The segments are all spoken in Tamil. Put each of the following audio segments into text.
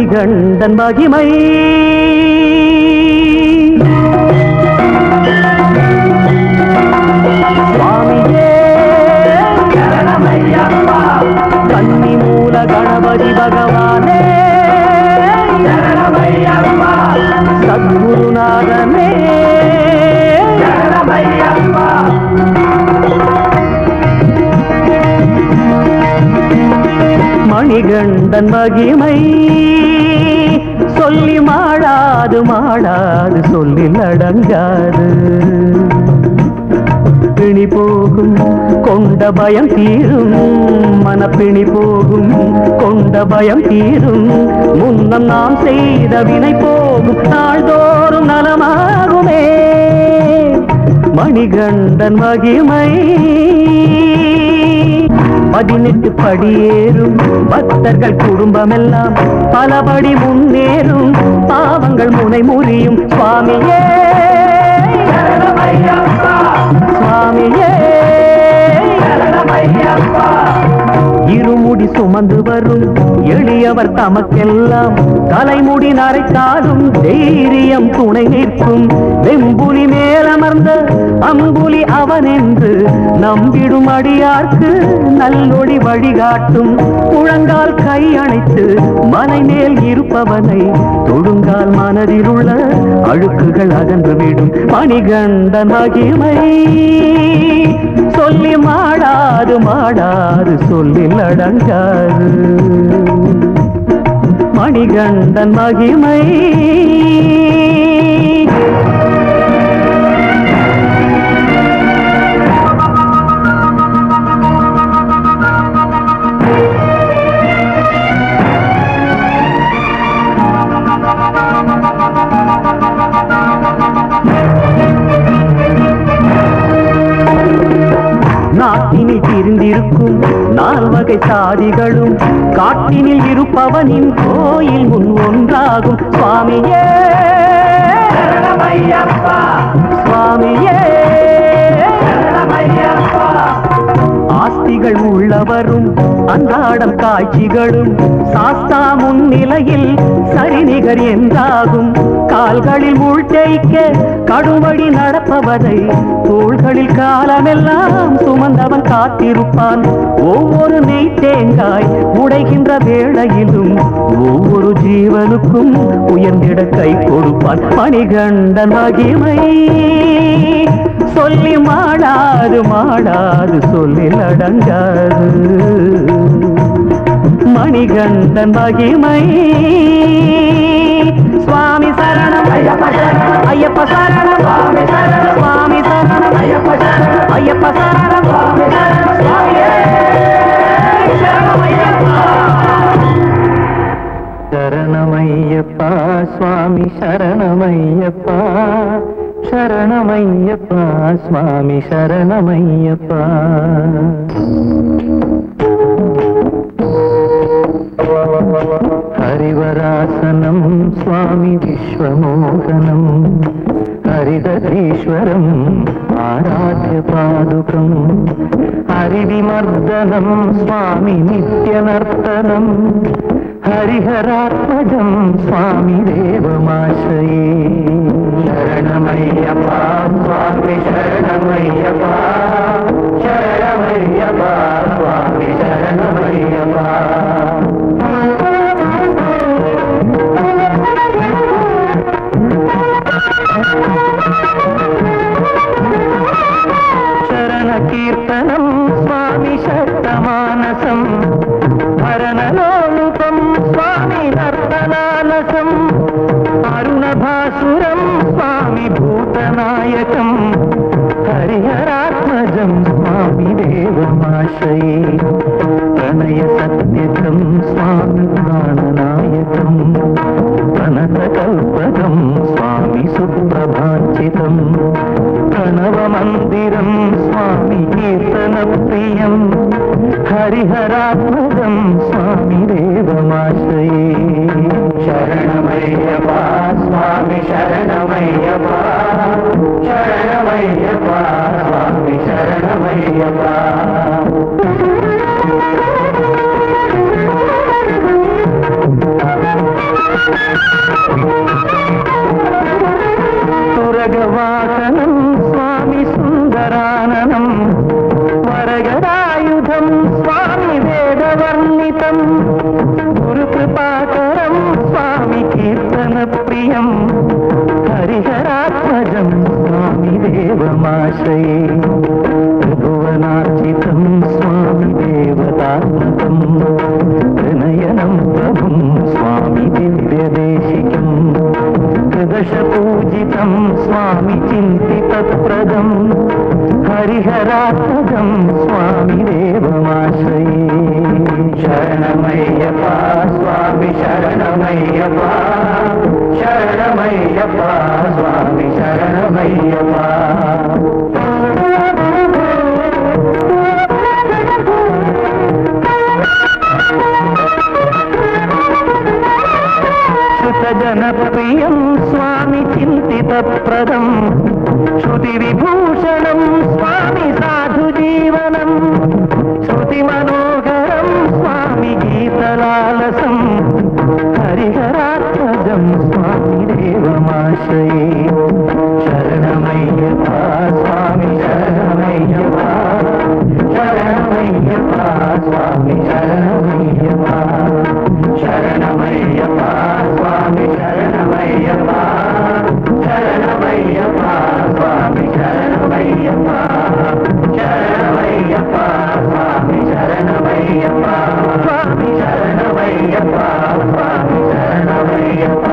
மணிகண்டன் மகிமை சுவாமியே சரணமையப்பா கன்னி மூல கணபதி பகவானே சரணமையப்பா சத்குருநாதனே சரணமையப்பா மணிகண்டன் மகிமை சொல்லி மாடாது மாடாது சொல்லில் அடங்காது பிணி போகும் கொண்ட பயம் தீரும் மனப்பிணி போகும் கொண்ட பயம் தீரும் முன்னம் நாம் செய்த வினை போகும் நாள்தோறும் நலமாகுமே மணிகண்டன் மகிமை பதினெட்டு படியேறும் பக்தர்கள் குடும்பமெல்லாம் பலபடி முன்னேறும் பாவங்கள் முனை முறியும் சுவாமியே சுவாமியே இருமுடி சுமந்து வரும் எளியவர் தமக்கெல்லாம் தலைமுடி நரைத்தாலும் தைரியம் துணை நிற்கும் வெம்புலி மேலமர்ந்த அம்புலி அவன் என்று நம்பிடும் அடியார்க்கு நல்லொளி வழிகாட்டும் முழங்கால் கை அணைத்து மலை மேல் இருப்பவனை தொழுங்கால் மனதில் உள்ள அழுக்குகள் அகன்றுவிடும் மணிகண்ட மகிமை சொல்லி மாடாது மாடாது சொல்லில் அடங்காது மணிகண்டன் மகிமை நாட்டினில் பிரிந்திருக்கும் நால்வகை சாதிகளும் காட்டினில் இருப்பவனின் கோயில் முன் ஒன்றாகும் சுவாமியே சுவாமியே ஆஸ்திகள் உள்ளவரும் அன்றாடம் காட்சிகளும் சாஸ்தா முன்னிலையில் சரிநிகர் என்றாகும் கால்களில் முள் தேய்க்க கடுவடி நடப்பவரை தோள்களில் காலமெல்லாம் சுமந்தவன் காத்திருப்பான் ஒவ்வொரு நெய் தேங்காய் உடைகின்ற வேளையிலும் ஒவ்வொரு ஜீவனுக்கும் உயர்ந்திட கை கொடுப்பான் மணிகண்டன் மகிமை சொல்லி மாடாது மாடாது சொல்லில் அடங்காது மணிகண்டன் மகிமை சுவாமி சரணம் ஐயப்ப சரணம் ஐயப்ப சரணம் சுவாமி சரணம் சுவாமி சரணம் ஐயப்ப சரணம் ஐயப்ப சரணம் சுவாமி சரணம் சுவாமியே சரணம் ஐயப்பா சரணமையப்பா சுவாமி சரணமையப்பா சரணமையப்பா சுவாமி சரணமையப்பா ஹரிவராசனம் சுவாமி விஸ்வமோகனம் ஹரிதரீஸ்வரம் ஆராத்ய பாதுகம் ஹரிவிமர்தனம் சுவாமி நித்யநர்த்தனம் ஹரிஹராத்மஜம் சுவாமி தேவமாசயே சரணமையப்பா சுவாமி சரணமையப்பா சரணமையப்பா சுவாமி சரணமையப்பா శరణ కీర్తనం స్వామి శక్తమానసం హరణలోలుపం స్వామి నర్తనాలసం అరుణభాసురం స్వామి భూతనాయకం హరిహరాత్మజం స్వామి దేవమాశయే ప్రణయ సత్యకం స్వామి ప్రాణనాయకం ప్రణతకల్పకం స్వామి సుప్రభాచితం ప్రణవమందిరం స్వామి కీర్తన ప్రియం హరిహరాత్మజం స్వామి దేవమాశ్రయే శరణమయ్యపా స్వామి శరణమయ్యపా శరణమయ్యపా స్వామి శరణమయ్యపా त्रिभुवनाश्रये त्रिभुवनार्चितं स्वामि देवतात्मकं त्रिनयनं प्रभुं स्वामि दिव्यदेशिकम् त्रिदशपूजितं स्वामि चिन्तितप्रदम् हरिहरात्मकं स्वामि देवमाश्रये शरणमय्यपा स्वामि शरणमय्यपा शरणमय्यपा स्वामि शरणमय्यपा श्रुतजनप्रियं स्वामि चिन्तितप्रदम् श्रुतिविभूषणं स्वामि साधुजीवनम् श्रुतिमनोहरं स्वामि गीतलालसम् हरिहरात्मजं स्वामि देवमाश्रये शरणमय्यपा स्वामि शरणमय्यपा शरणमय्यपा स्वामि शरणमय्यपा शरणमय्यपा स्वामि शरणमय्यपा शरणमय्यपा स्वामि शरणमय्यपा शरणमय्यपा स्वामि शरणमय्यपा स्वामि शरणमय्यपा स्वामि शरणमय्यपा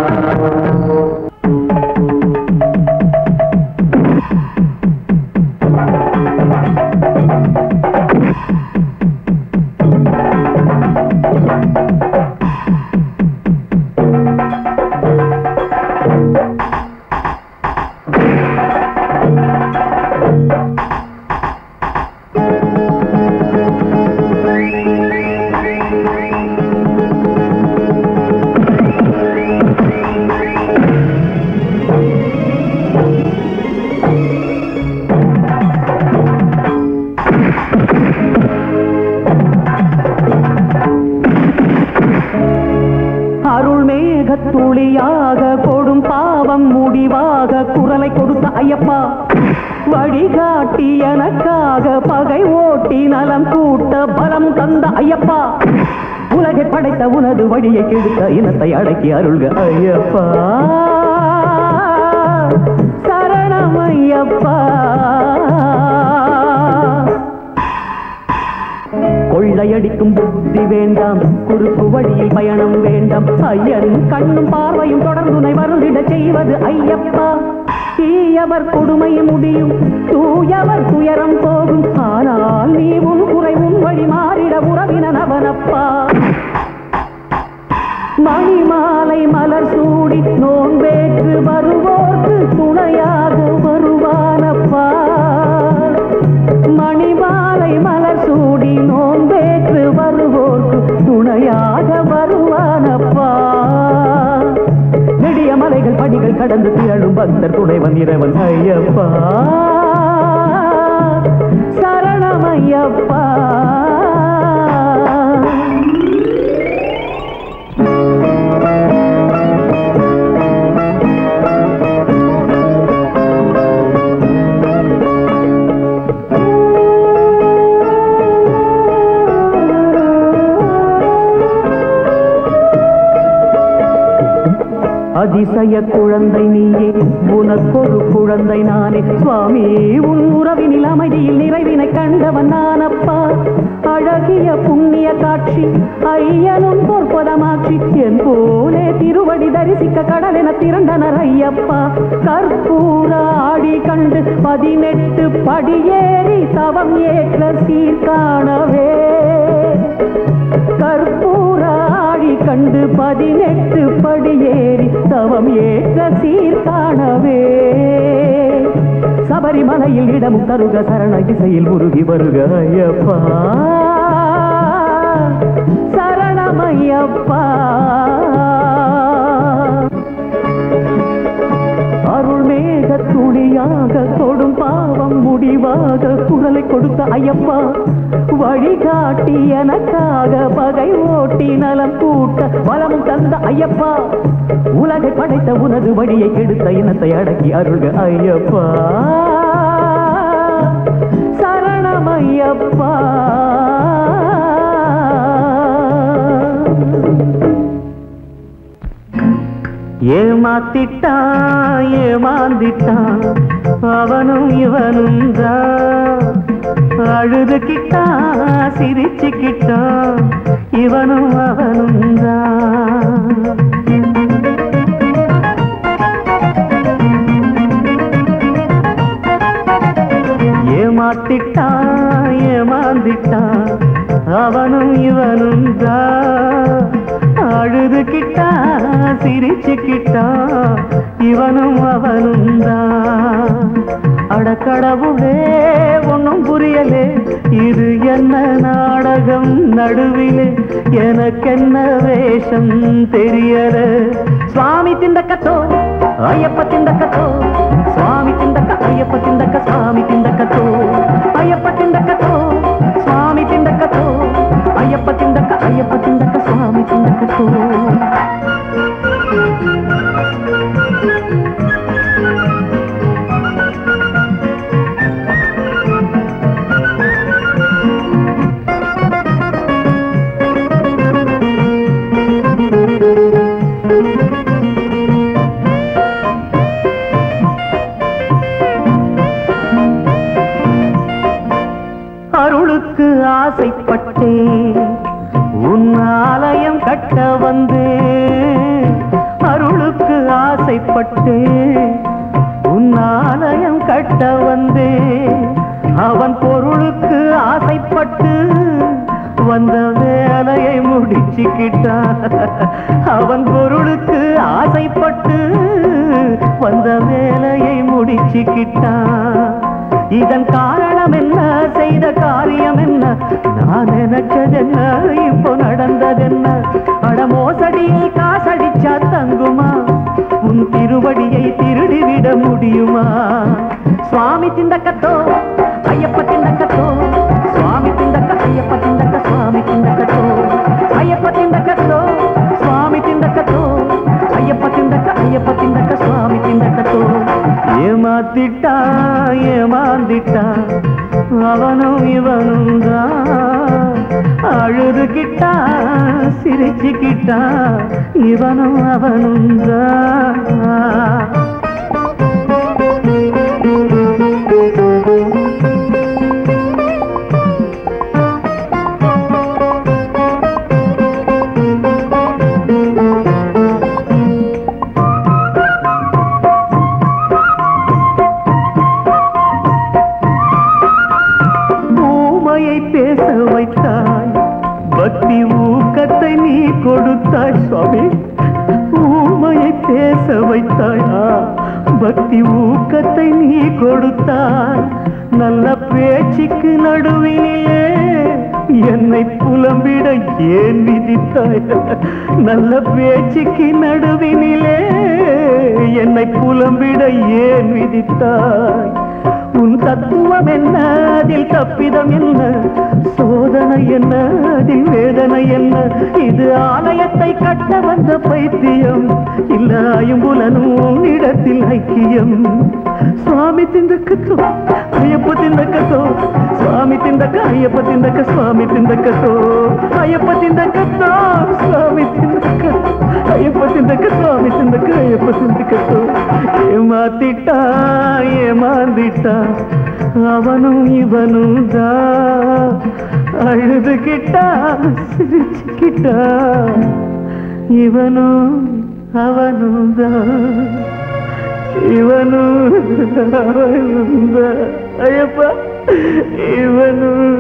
அருள் மேகத்துளியாக கொடும் பாவம் முடிவாக குரலை கொடுத்த ஐயப்பா வழிகாட்டி எனக்காக பகை ஓட்டி நலம் கூட்ட பலம் தந்த ஐயப்பா உலகை படைத்த உனது வழியை கெடுத்த இனத்தை அடக்கி அருள்க ஐயப்பா சரணம் ஐயப்பா கொள்ளையடிக்கும் புத்தி வேண்டாம் குறுக்கு வழியில் பயணம் வேண்டாம் ஐயன் கண்ணும் பார்வையும் தொடர்ந்துனை வருந்திட செய்வது ஐயப்பா தீயவர் கொடுமை முடியும் தூயவர் துயரம் போகும் ஆனால் நீ உன் குறை உன் வழி மாறிட உறவினன் அவனப்பா மணிமாலை மலர் சூடி நோன்பேற்று வருவோர்க்கு துணையாக வருவானப்பா மணிமாலை மலர் சூடி நோன்பேற்று வருவோர்க்கு துணையாக வருவானப்பா நெடிய மலைகள் படிகள் கடந்து திரளும் பக்தர் துணைவன் இறைவன் ஐயப்பா சரணம் ஐயப்பா அதிசய குழந்தை நீயே உனக்கொரு குழந்தை நானே சுவாமி உன் உறவினில் அமைதியில் நிறைவினை கண்டவன் நானப்பா அழகிய புண்ணிய காட்சி ஐயனும் பொற்பதமாட்சி என் போலே திருவடி தரிசிக்க கடலென திரண்டனர் ஐயப்பா கற்பூர ஆடி கண்டு பதினெட்டு படியேறி தவம் ஏற்ற சீர்காணவே கற்பூர ஆழி கண்டு பதினெட்டு படியேறி தவம் ஏற்ற சீர்காணவே சபரிமலையில் இடமும் தருக சரண திசையில் முருகி வருக ஐயப்பா சரணமையப்பா அருள் மேக துளியாக தொடும் பாவம் முடிவாக குரலை கொடுத்த ஐயப்பா வழிகாட்டி எனக்காக பகை ஓட்டி நலம் கூட்ட வளமும் தந்த ஐயப்பா உலகை படைத்த உனது வழியை கெடுத்த இனத்தை அடக்கி அருள்க ஐயப்பா சரணம் ஐயப்பா ஏமாத்திட்டான் ஏமாந்திட்டான் அவனும் இவனும் தான் அழுதுகிட்டா சிரிச்சுக்கிட்டா இவனும் அவனும் தான் ஏமாத்திட்டா ஏமாந்திட்டா அவனும் இவனும் தான் அழுதுகிட்டா சிரிச்சுக்கிட்டா இவனும் அவனும் தான் அடக்கடவுளே ஒன்னும் புரியலே இது என்ன நாடகம் நடுவிலே எனக்கென்ன வேஷம் தெரியல சுவாமி திண்டக்கத்தோ ஐயப்ப திண்டக்கத்தோ சுவாமி திண்டக்க ஐயப்ப திண்டக்க சுவாமி திண்டக்கத்தோ ஐயப்ப திண்டக்கத்தோ சுவாமி திண்டக்கத்தோ ஐயப்ப திண்டக்க ஐயப்ப திண்டக்க சுவாமி திண்டக்கத்தோ அருளுக்கு ஆசைப்பட்டேன் உன் ஆலயம் கட்ட வந்தேன் அருளுக்கு ஆசைப்பட்டேன் உன் ஆலயம் கட்ட வந்தேன் அவன் பொருளுக்கு ஆசைப்பட்டு வந்த வேலையை முடிச்சுக்கிட்டான் அவன் பொருளுக்கு ஆசைப்பட்டு வந்த வேலையை முடிச்சுக்கிட்டான் இதன் காரணம் என்ன செய்த காரியம் என்ன நான் நினைச்சதென்ன இப்போ நடந்ததென்ன அட மோசடியில் காசடிச்சா தங்குமா உன் திருவடியை திருடிவிட முடியுமா சுவாமி திண்டக்கத்தோ ஐயப்ப திண்டக்கத்தோ சுவாமி திண்டக்க ஐயப்ப திண்டக்க சுவாமி திண்டக்கத்தோ ஐயப்ப திண்டக்கத்தோ சுவாமி திண்டக்கத்தோ ஐயப்ப திண்டக்க ஐயப்ப திண்டக்க சுவாமி திண்டக்கத்தோ ஏமாத்திட்டா ஏமாந்திட்டா அவனும் இவனும் தான் அழுதுகிட்டா சிரிச்சுக்கிட்டா இவனும் அவனும் தான் ஊமையை பேச வைத்தாய் பக்தி ஊக்கத்தை நீ கொடுத்தாய் சுவாமி ஊமையை பேச வைத்தாய் ஆ, பக்தி ஊக்கத்தை நீ கொடுத்தாய் நல்ல பேச்சுக்கு நடுவினிலே என்னை புலம்பிட ஏன் விதித்தாய் நல்ல பேச்சுக்கு நடுவினிலே என்னை புலம்பிட ஏன் விதித்தாய் உன் தத்துவம் என்ன அதில் தப்பிதம் என்ன சோதனை என்ன அதில் வேதனை என்ன இது ஆலயத்தை கட்ட வந்த பைத்தியம் இல்ல ஐம்புலனும் இடத்தில் ஐக்கியம் சுவாமி திண்டக்கத்தோ ஐயப்ப திண்டக்கத்தோ சுவாமி திண்டக்க ஐயப்ப திண்டக்க சுவாமி திண்டக்கத்தோ ஐயப்ப திண்டக்கத்தோ சுவாமி திண்டக்க ஐயப்ப திண்டக்க சுவாமி திண்டக்க ஐயப்ப திண்டக்கத்தோ ஏமாத்திட்டா ஏமாந்திட்டா அவனும் இவனும் தான் அழுதுகிட்டா சிரிச்சுக்கிட்டா இவனும் அவனும் தான் இவனும் அவனும் தான் ஐயப்பா இவனும்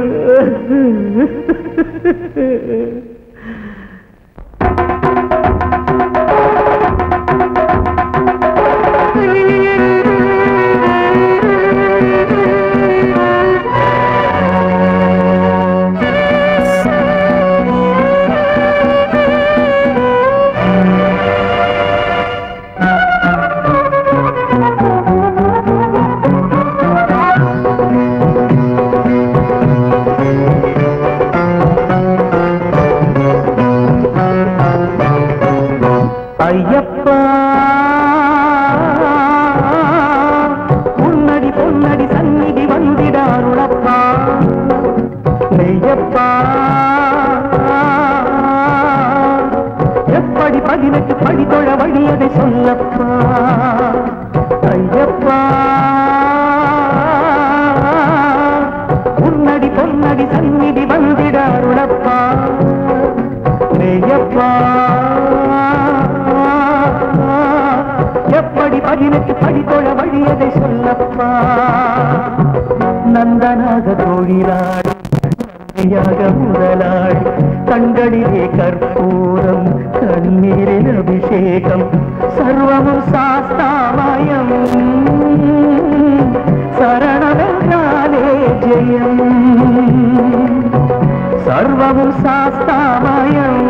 பொன்னடி சந்நிதி வந்திட அருளப்பா மேயப்பா எப்படி பதினெட்டு படித்தொழ வழியதை சொல்லப்பா நந்தனாக தொழிலாளி நன்றியாக முதலாளி கண்களிலே கற்பூரம் கண்ணீரில் அபிஷேகம் சர்வமும் சாஸ்தாமயம் சரணமென்றாலே ஜெயம் சர்வமும் சாஸ்தாமயம்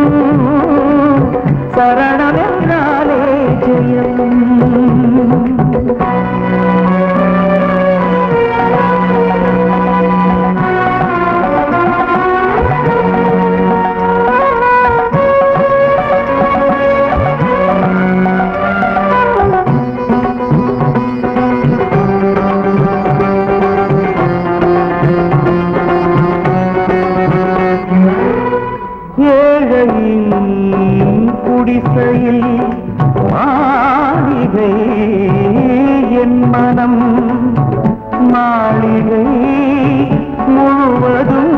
சரணமென்றாலே ஜெயம் ஏழையின் குடிசையில் மாளிகை என் மனம் மாளிகை முழுவதும்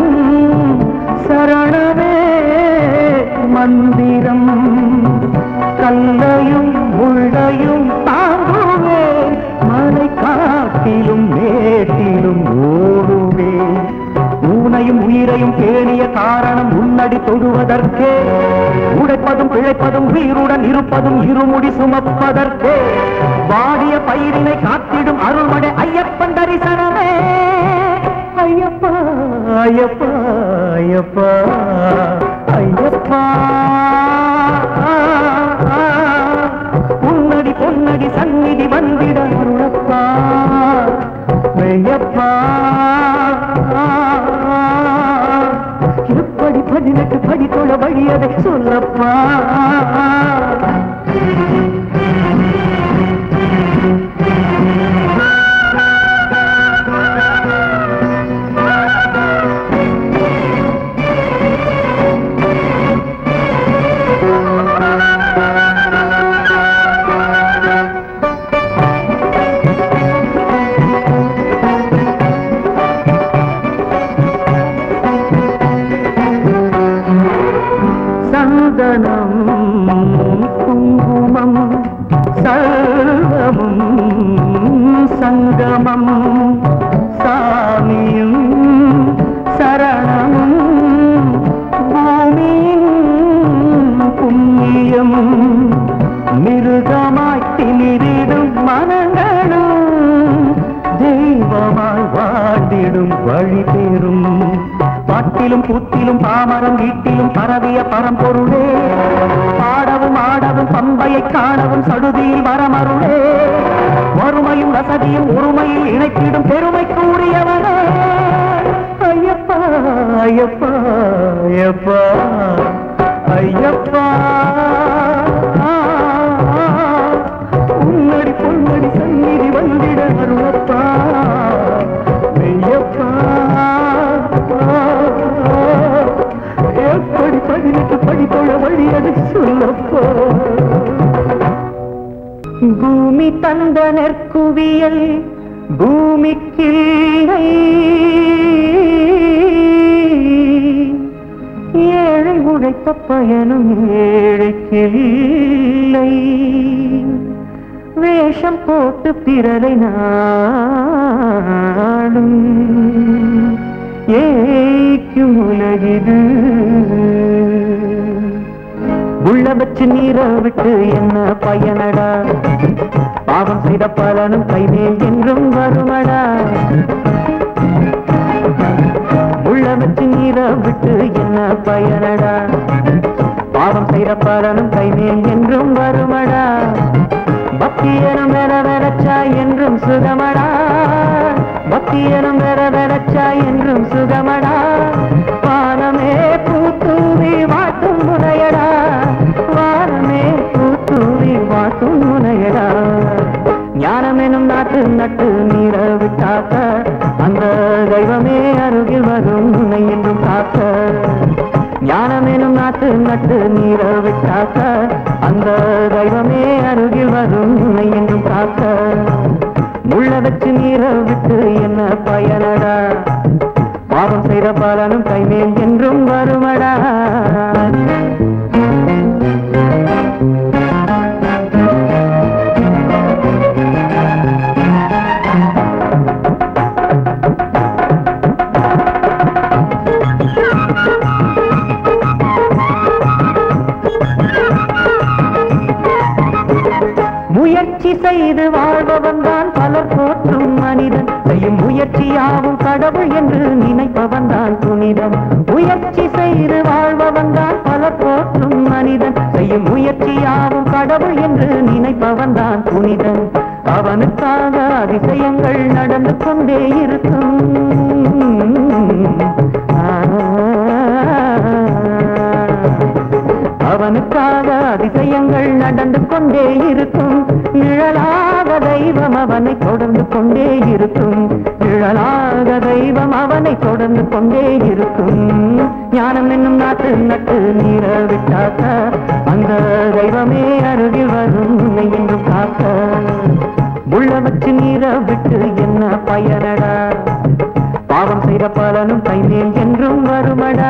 சரணமே மந்திரம் கல்லையும் முள்ளையும் தாங்குவேன் மலை காட்டிலும் மேட்டிலும் ஓடுவேன் ஊனையும் உயிரையும் பேணிய காரணம் உன்னடி தொடுவதற்கே உடைப்பதும் பிழைப்பதும் உயிருடன் இருப்பதும் இருமுடி சுமப்பதற்கே வாடிய பயிரினை காத்திடும் அருள்மடை ஐயப்பன் தரிசனமே ஐயப்பா ஐயப்பா ஐயப்பா ஐயப்பா உன்னடி பொன்னடி சந்நிதி வந்திட அருளப்பா மெய்யப்பா எப்படி பதினெட்டு படி தொழ வழியதை சொல்லப்பா சந்தனம் குங்குமம் சர்வமும் சங்கமம் சாமியும் சரணமும் பூமியும் புண்ணியம் மிருகமாய் திமிரிடும் மனங்களும் தெய்வமாய் வாழ்ந்திடும் வழி பெறும் பாட்டிலும் கூத்திலும் பாமரம் வீட்டிலும் பரவிய பரம்பொருளே பாடவும் ஆடவும் பம்பையை காணவும் சடுதியில் வரமருளே வறுமையும் வசதியும் ஒருமையில் இணைத்திடும் பெருமை கூறியவனே ஐயப்பா ஐயப்பா ஐயப்பா ஐயப்பா உன்னடி பொன்னடி சந்நிதி வந்திட அருளப்பா மெய்யப்பா எப்படி பதினெட்டு படித்தொழ வழி அதை சொல்லப்பா பூமி தந்த நெற்குவியல் பூமிக்கில்லை ஏழை உழைத்த பயனும் ஏழைக்கில்லை வேஷம் போட்டு பிறரை நாடும் ஏய்க்கும் உலகிது உள்ள வச்சு நீர விட்டு என்ன பயனடா பாவம் செய்த பலனும் கைமேல் என்றும் வருமடா உள்ள வச்சு நீர விட்டு என்ன பயனடா பாவம் செய்த பலனும் கைமேல் என்றும் வருமடா பக்தியனும் வேற வேறச்சா என்றும் சுகமடா பக்தியனும் வேற வேறச்சா என்றும் சுகமடா வானமே பூத்தூவி வாட்டும் முனையடா வானமே பூத்தூவி வாட்டும் முனையடா ஞானமெனும் நாட்டு நட்டு நீர விட்டாக்க அந்த தெய்வமே அருகில் வரும் உன்னை என்றும் காக்க ஞானமெனும் நாட்டு நட்டு நீர விட்டாக்க அந்த தெய்வமே அருகில் வரும் உன்னை என்றும் காக்க முள்ள வச்சு நீர விட்டு என்ன பயனடா பாவம் செய்த செய்த பலனும் கைமேல் என்றும் வருமடா முயற்சி செய்து வாழ்பவன் தான் பலர் போற்றும் மனிதன் செய்யும் முயற்சியாவும் கடவுள் என்று நினைப்பவன் தான் புனிதன் முயற்சி செய்து வாழ்பவன் தான் பலர் போற்றும் மனிதன் செய்யும் முயற்சியாவும் கடவுள் என்று நினைப்பவன் தான் புனிதன் அவனுக்காக அதிசயங்கள் நடந்து கொண்டே இருக்கும் அவனுக்காக அதிசயங்கள் நடந்து கொண்டே இருக்கும் நிழலாக தெய்வம் அவனை தொடர்ந்து கொண்டே இருக்கும் நிழலாக தெய்வம் அவனை தொடர்ந்து கொண்டே இருக்கும் ஞானம் என்னும் நாட்டு நட்டு நீர விட்டாக்க அந்த தெய்வமே அருகில் வரும் உன்னை என்றும் காக்க உள்ள வச்சு நீர விட்டு என்ன பயனடா பாவம் செய்த பலனும் கைமேல் என்றும் வருமடா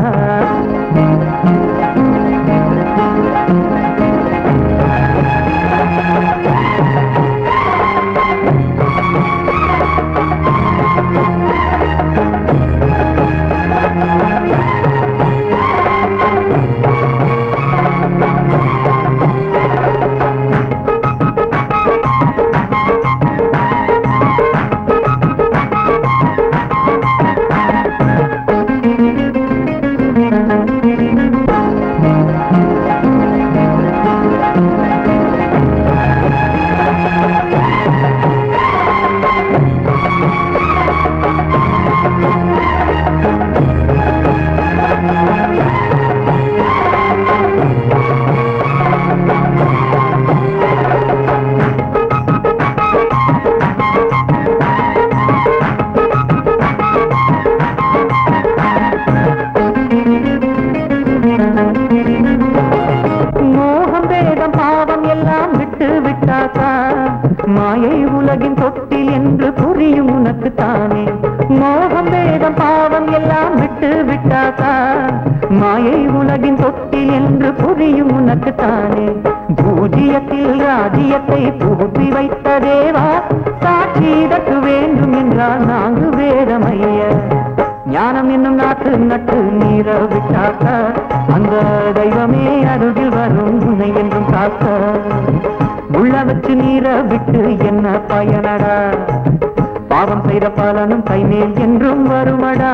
மோகம் வேதம் பாவம் எல்லாம் விட்டு விட்டாக்கா மாயை உலகின் தொட்டில் என்று புரியும் உனக்கு தானே மோகம் வேதம் பாவம் எல்லாம் விட்டு விட்டாக்கா மாயை உலகின் தொட்டில் என்று புரியும் உனக்கு தானே பூஜ்ஜியத்தில் ராஜ்யத்தை புகுத்தி வைத்த தேவா சாட்சி இதற்கு வேண்டும் என்றால் நான்கு வேதமைய ஞானம் என்னும் நாட்டு நட்டு நீர விட்டாக்க அந்த தெய்வமே அருகில் வரும் உன்னை என்றும் காக்க உள்ள வச்சு நீர விட்டு என்ன பயனடா பாவம் செய்த பலனும் கைமேல் என்றும் வருமடா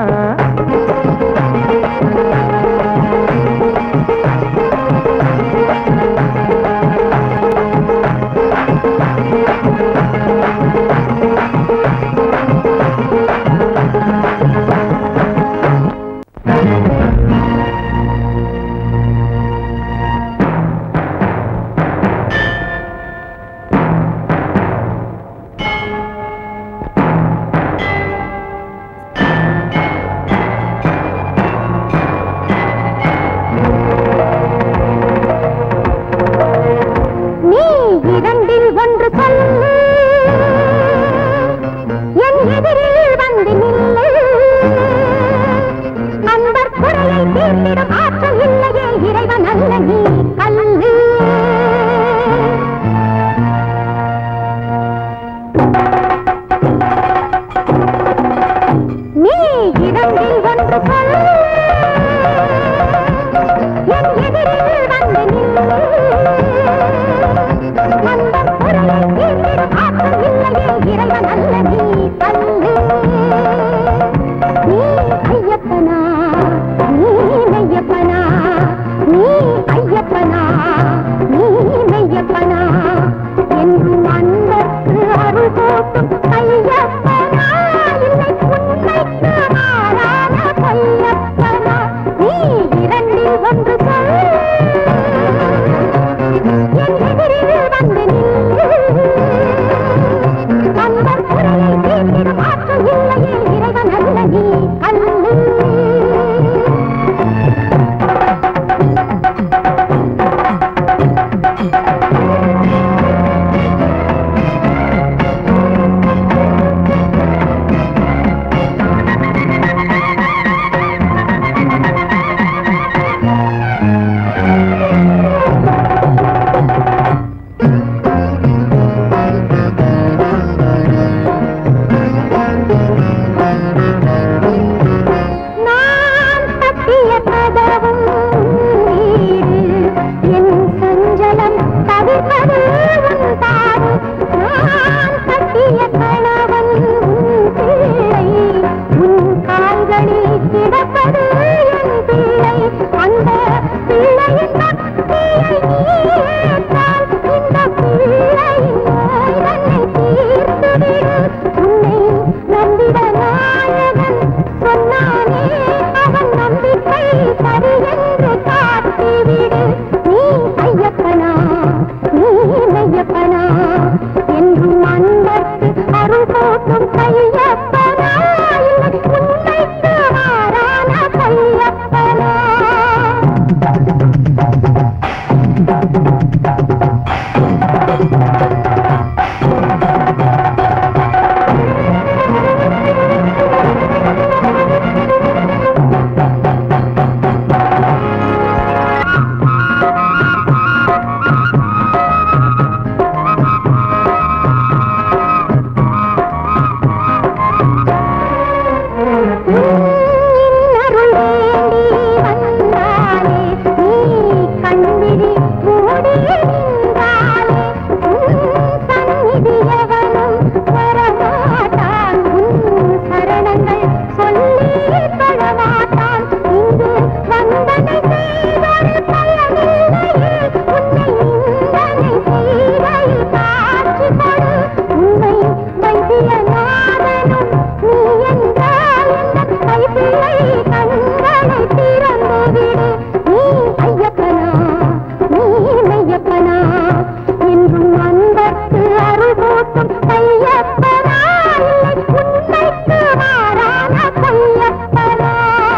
நீ இரண்டில் ஒன்று சொல்லு என் எதிரில் வந்து நில்லு அன்பர் குறையை தீர்த்திடும் ஆற்றல் இல்லையே இறைவன் அல்ல நீ கல்லு நீ இரண்டில் ஒன்று சொல்லு என் எதிரில் வந்து நில்லு அன்பர் குறையை தீர்த்திடும் ஆற்றல் இல்லையே இறைவன் அல்ல நீ கல்லு நீ ஐயப்பனா நீ மெய்யப்பனா நீ ஐயப்பனா நீ மெய்யப்பனா என்றும் அன்பர்க்கு அருள் போட்டும் ஐயப்பனா இல்லை உண்மைக்கு மாறான பொய்யப்பனா நீ இரண்டில் ஒன்று சொல் என் எதிரில் வந்து நில்லு அன்பர் குறையை தீர்த்திடும் ஆற்றல் இல்லையே இறைவன் அல்ல நீ கல்லு சரணங்கள் சொல்லி தொழவாட்டான் இங்கு வந்தனை செய்தொரு பயனில்லையே உன்னை நிந்தனை செய்கையில் காட்சி கொடு உன்னை வைத்தியநாதனும் நீ என்றால் இந்த கைப்பிள்ளை கண்களை திறந்து விடு நீ ஐயப்பனா நீ மெய்யப்பனா என்றும் அன்பர்க்கு அருள் கூட்டும் கையப்பனா இல்லை உண்மைக்கு மாறான கையப்பனா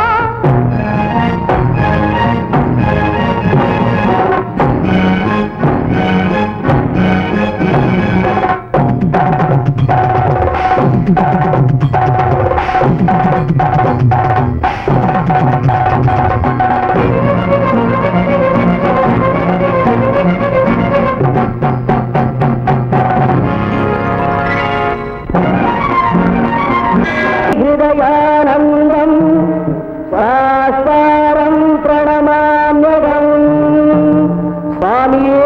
ஹிருதயானந்தம் சாஸ்தாரம் பிரணமாம்யகம் சுவாமியே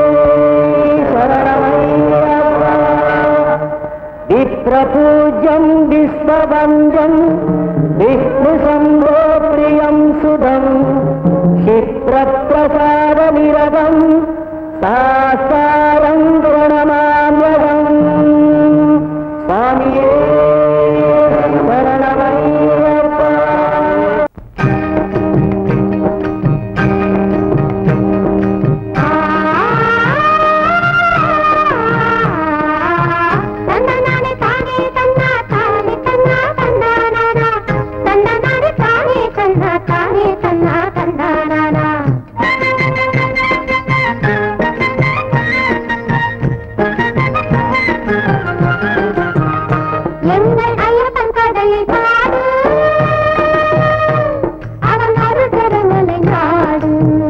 சரணமையப்பா விப்ரபூஜ்யம் விஸ்வவந்தம் விஷ்ணுசம்போ பிரியம் சுதம் क्षिप्रप्रसादनिरवम् सास्तारम् प्रणमाम्यहम् स्वामिये शरणमय्यप्पा தன்னனானே தானே தன்னா தானே தன்னா தன்னானானா தன்னனானே தானே தன்னா தானே தன்னா தன்னானானா எங்கள் ஐயப்பன் கதையை பாடு அவன் அருகரமலை நாடு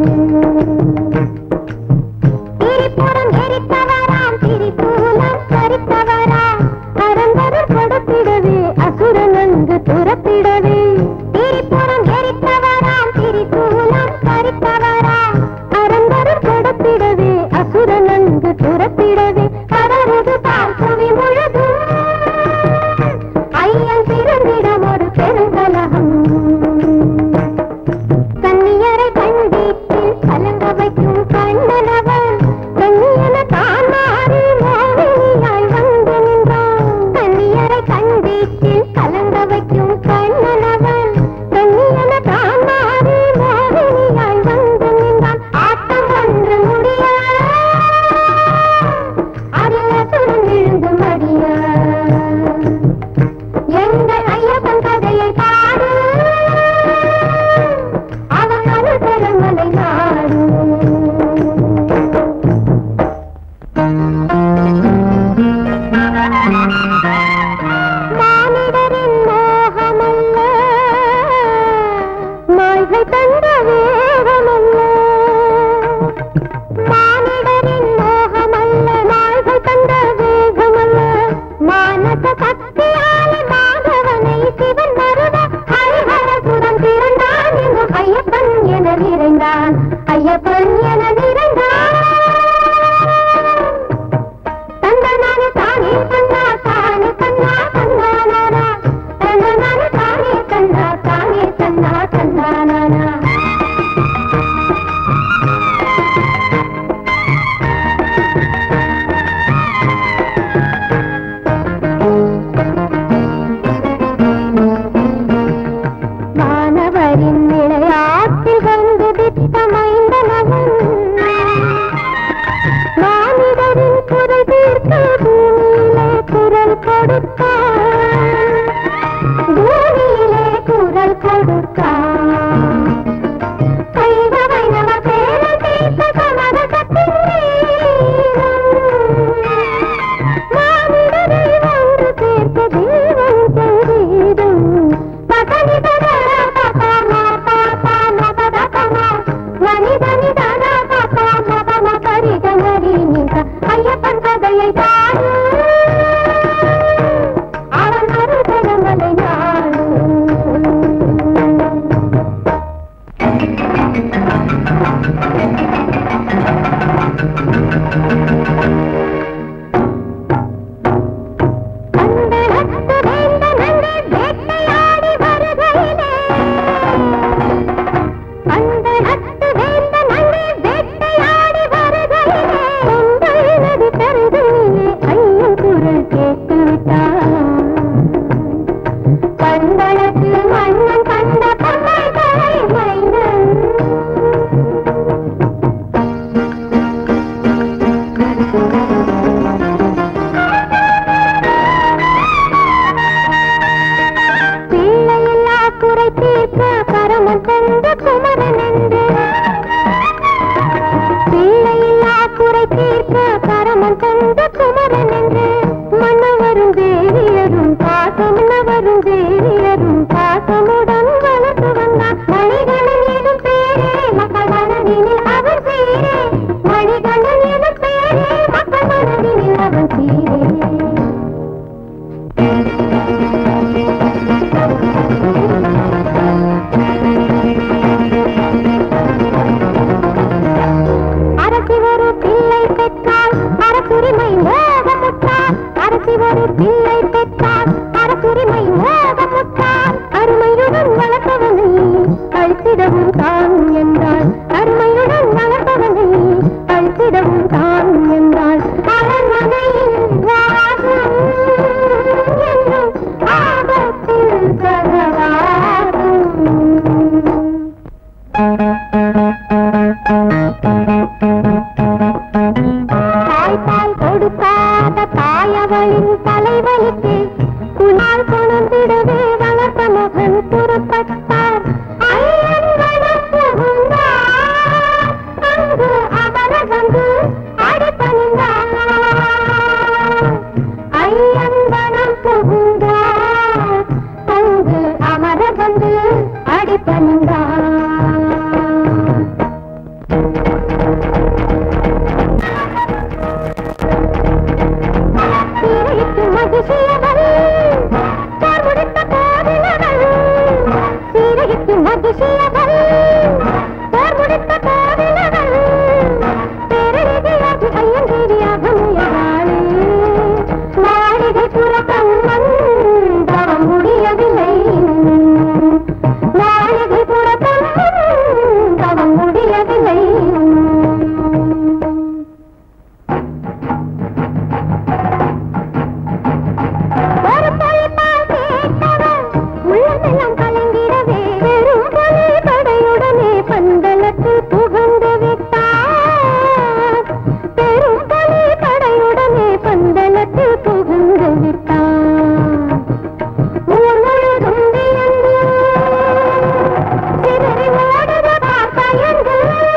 திரிபுரம் எரித்தவராம் திரிசூலம் சரித்தவராம் அரங்கர் கொடுத்திடவே அசுரன் அங்கு துரத்திடவே திரிபுரம் எரித்தவராம் திரிசூலம் சரித்தவராம் அரங்கர் கொடுத்திடவே அசுரன் அங்கு துரத்திடவே படருது பால் புவி முழுதும் ஐயன் பிறந்திடம் ஒரு பெருங்கலகம் கண்ணியரை கண்டீட்டில் கலங்க வைக்கும் கண்ணனவன் கண்ணியன தான் மாறி மோகினியாய் வந்து நின்றான் கண்ணியரை கண்டீட்டில் கலங்க வைக்கும் கண்ணனவன் பந்தளத்து மன்னன் கண்ட பந்தை தலை மைந்தன் பிள்ளையில்லா குறை தீர்க்க பரமன் தந்த குமரன் என்று பிள்ளையில்லா குறை தீர்க்க பரமன் தந்த குமரன் என்று மன்னவரும் தேவியரும் பாசமன்னவரும் தேவியரும் பாசமுடன் வளர்த்து வந்தார் மணிகண்டன் எனும் பேரே மக்கள் மனதினில் அவன் சீரே மணிகண்டன் எனும் பேரே மக்கள் மனதினில் அவன் சீரே அரசி ஒரு பிள்ளை பெற்றால் அரசுரிமை மோகமுற்றால் அரசி ஒரு பிள்ளை பெற்றால் அரசுரிமை மோகமுற்றால் அருமையுடன் வளர்த்தவனை அழித்திடவும் தான் என்றாள் அருமையுடன் வளர்த்தவனை அழித்திடவும் தான் என்றாள் அரண்மனையில் வாசம் என்றும் ஆபத்தில் சகவாசம் தாய்ப்பால் கொடுக்காத தாயவளின் தலைவலிக்கு குணால் கொணர்ந்திடவே வளர்த்த மகன் புறப்பட்டார் ஐயன் வனம் புகுந்தார். அங்கு அமரர் வந்து அடிபணிந்தார். ஐயன் வனம் புகுந்தார். அங்கு அமரர் வந்து அடிபணிந்தார் சீரையிட்டு மகிழ்ச்சியவள் போர் முடித்த போதிலவள் சீரையிட்டு மகிழ்ச்சியவள் போர் முடித்த போதிலவள் பேரழகியாகி ஐயங்கேரியாக முயலாளே மாளிகை புறக்கம்மன் தவம் முடியவில்லை மாளிகை புறக்கம்மன் தவம் முடியவில்லை ஒரு பொய்ப்பால் கேட்டவர் உள்ளமெல்லாம் கலங்கிடவே பெரும் பொலி படையுடனே பந்தளத்தில் புகுந்து விட்டார் பெரும் பொலி படையுடனே பந்தளத்தில் புகுந்து விட்டார் ஊர் முழுதும் வியந்து சிதறி ஓடுத பார்ப்பயந்து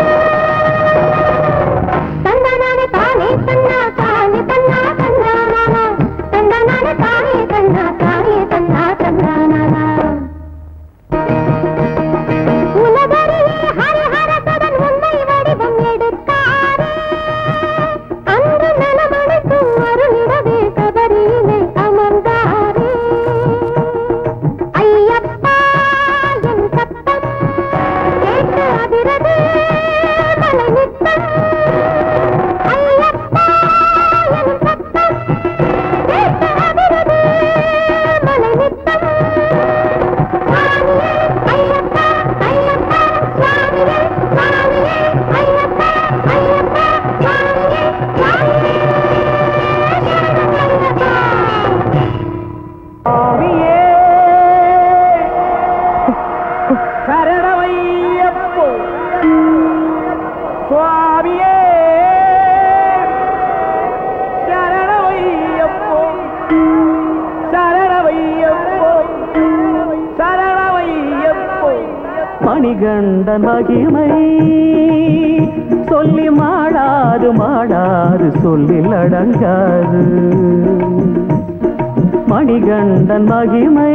தந்தனானே தானே தன்னா தானே தன்னா தன்னானா தந்தனானே தானே தன்னா தானே தன்னா தன்னானா உலகறியே ஹரிஹரசதன் உண்மை வடிவம் எடுத்தாரே அன்று நலமளிக்கும் அருளிடவே சபரியிலே அமர்ந்தாரே ஐயப்பா என் சத்தம் கேட்டு அதிரது மலை நித்தம் ஐயப்பா என் சத்தம் கேட்டு அதிரது மலை நித்தம் சுவாமியே ஐயப்பா ஐயப்பா சுவாமியே சுவாமியே ஐயப்பா ஐயப்பா சுவாமியே சுவாமியே சரணம் ஐயப்பா சுவாமியே சரணமையப்போ சுவாமியே சரணமையப்போ சரணமையப்போ சரணமையப்போ மணிகண்டன் மகிமை சொல்லி மாடாது மாடாது சொல்லில் அடங்காது மணிகண்டன் மகிமை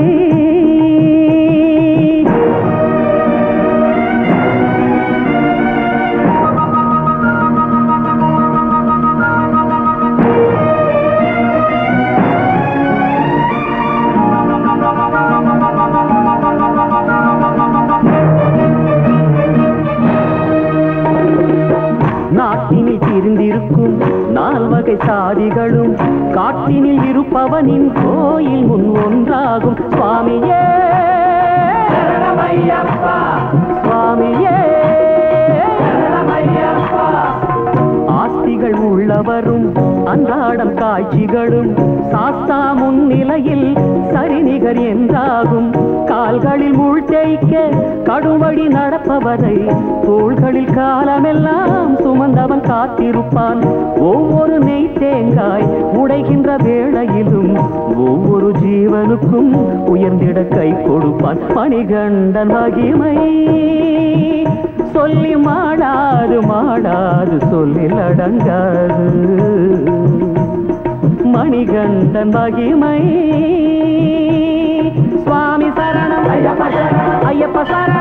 நாட்டினில் திரிந்திருக்கும் நால்வகை சாதிகளும் காட்டினில் இருப்பவனின் கோயில் முன் ஒன்றாகும் சுவாமியே சுவாமியே ஆஸ்திகள் உள்ளவரும் அன்றாடம் காட்சிகளும் சாஸ்தா முன்னிலையில் சரிநிகர் என்றாகும் கால்களில் முள் தேய்க்க கடுவழி நடப்பவரை தோள்களில் காலமெல்லாம் சுமந்தவன் காத்திருப்பான் ஒவ்வொரு நெய் தேங்காய் உடைகின்ற வேளையிலும் ஒவ்வொரு ஜீவனுக்கும் உயர்ந்திட கை கொடுப்பான் மணிகண்டன் மகிமை சொல்லி மாடாது மாடாது சொல்லில் அடங்காது மணிகண்டன் மகிமை சுவாமி சரணம் ஐயப்ப சரணம் ஐயப்ப சரணம்